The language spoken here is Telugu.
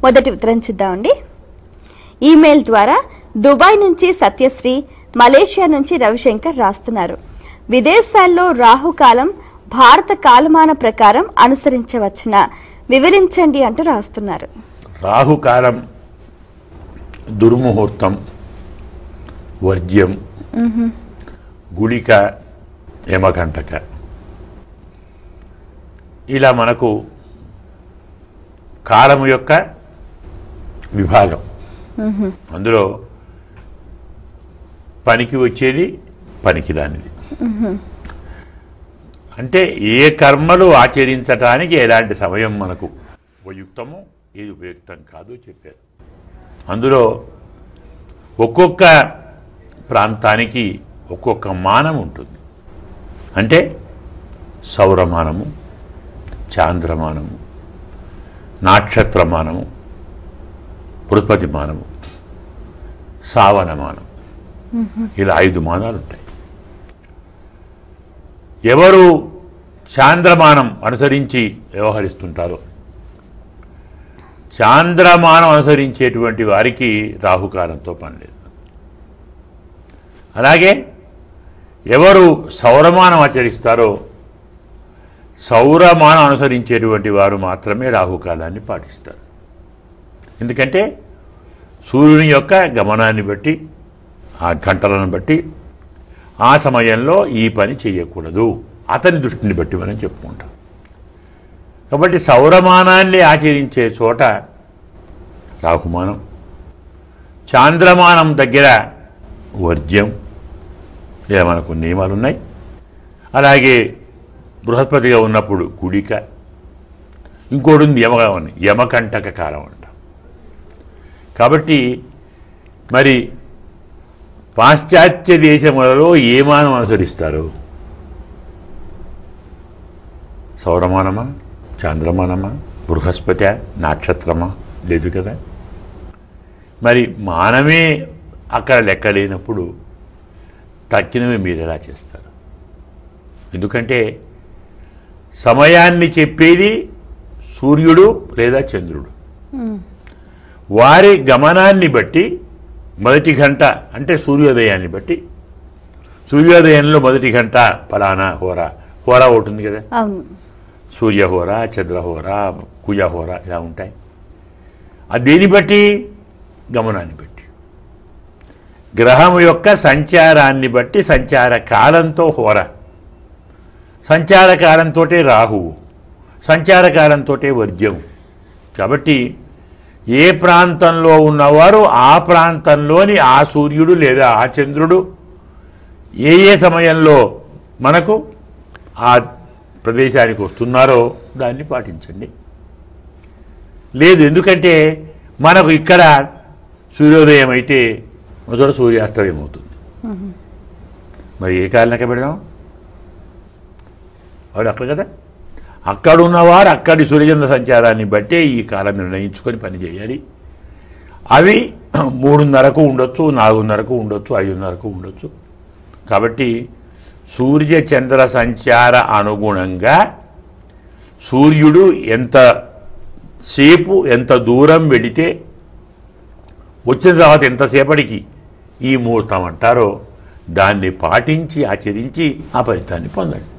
మొదటి ఉత్తరం చూద్దామండి ఈమెయిల్ ద్వారా దుబాయ్ నుంచి సత్యశ్రీ మలేషియా నుంచి రవిశంకర్ రాస్తున్నారు విదేశాల్లో రాహుకాలం భారత కాలమాన ప్రకారం అనుసరించవచ్చునా వివరించండి అంటూ రాస్తున్నారు రాహుకాలం దుర్ముహూర్తం వర్జ్యం గుళిక యమకంటక ఇలా మనకు కాలము యొక్క విభాగం అందులో పనికి వచ్చేది పనికి రానిది అంటే ఏ కర్మలు ఆచరించటానికి ఎలాంటి సమయం మనకు ఉపయుక్తము ఏది ఉపయుక్తం కాదో చెప్పారు అందులో ఒక్కొక్క ప్రాంతానికి ఒక్కొక్క మానం ఉంటుంది అంటే సౌరమానము చాంద్రమానము నాక్షత్రమానము బృహస్పతిమానము సావనమానం ఇలా ఐదు మానాలు ఉంటాయి ఎవరు చాంద్రమానం అనుసరించి వ్యవహరిస్తుంటారో చాంద్రమానం అనుసరించేటువంటి వారికి రాహుకాలంతో పని లేదు అలాగే ఎవరు సౌరమానం ఆచరిస్తారో సౌరమానం అనుసరించేటువంటి వారు మాత్రమే రాహుకాలాన్ని పాటిస్తారు ఎందుకంటే సూర్యుని యొక్క గమనాన్ని బట్టి ఆ గంటలను బట్టి ఆ సమయంలో ఈ పని చేయకూడదు అతని దృష్టిని బట్టి మనం చెప్పుకుంటాం కాబట్టి సౌరమానాన్ని ఆచరించే చోట రాహుమానం చాంద్రమానం దగ్గర వర్జ్యం ఇలా మనకు నియమాలు ఉన్నాయి అలాగే బృహస్పతిగా ఉన్నప్పుడు కుడిక ఇంకోటి ఉంది యమగా ఉంది యమకంటక కాలం అంట కాబట్టి మరి పాశ్చాత్య దేశములలో ఏ మానం అనుసరిస్తారు సౌరమానమా చాంద్రమానమా బృహస్పతి నక్షత్రమా లేదు కదా మరి మానమే అక్కడ లెక్క లేనప్పుడు తక్కినవి మీరు ఎలా చేస్తారు ఎందుకంటే సమయాన్ని చెప్పేది సూర్యుడు లేదా చంద్రుడు వారి గమనాన్ని బట్టి మొదటి గంట అంటే సూర్యోదయాన్ని బట్టి సూర్యోదయంలో మొదటి గంట ఫలానా హోరా హోరా ఒకటి ఉంది కదా అవును సూర్యహోర చంద్రహోర కుజహోర ఇలా ఉంటాయి అది దేని బట్టి గమనాన్ని బట్టి గ్రహం యొక్క సంచారాన్ని బట్టి సంచార కాలంతో హోర సంచార కాలంతో రాహువు సంచార కాలంతో వర్జ్యం కాబట్టి ఏ ప్రాంతంలో ఉన్నవారు ఆ ప్రాంతంలోని ఆ సూర్యుడు లేదా ఆ చంద్రుడు ఏ ఏ సమయంలో మనకు ఆ ప్రదేశానికి వస్తున్నారో దాన్ని పాటించండి లేదు ఎందుకంటే మనకు ఇక్కడ సూర్యోదయం అయితే మొదట సూర్యాస్తమయం అవుతుంది మరి ఏ కాలనక పెడదాం వాడు అక్కడ కదా అక్కడ ఉన్నవారు అక్కడి సూర్యచంద్ర సంచారాన్ని బట్టే ఈ కాలం నిర్ణయించుకొని పని చేయాలి అవి మూడున్నరకు ఉండొచ్చు నాలుగున్నరకు ఉండొచ్చు ఐదున్నరకు ఉండొచ్చు కాబట్టి సూర్య చంద్ర సంచార అనుగుణంగా సూర్యుడు ఎంత సేపు ఎంత దూరం వెళితే వచ్చిన తర్వాత ఎంతసేపటికి ఈ ముహూర్తం అంటారో దాన్ని పాటించి ఆచరించి ఆ ఫలితాన్ని పొందండి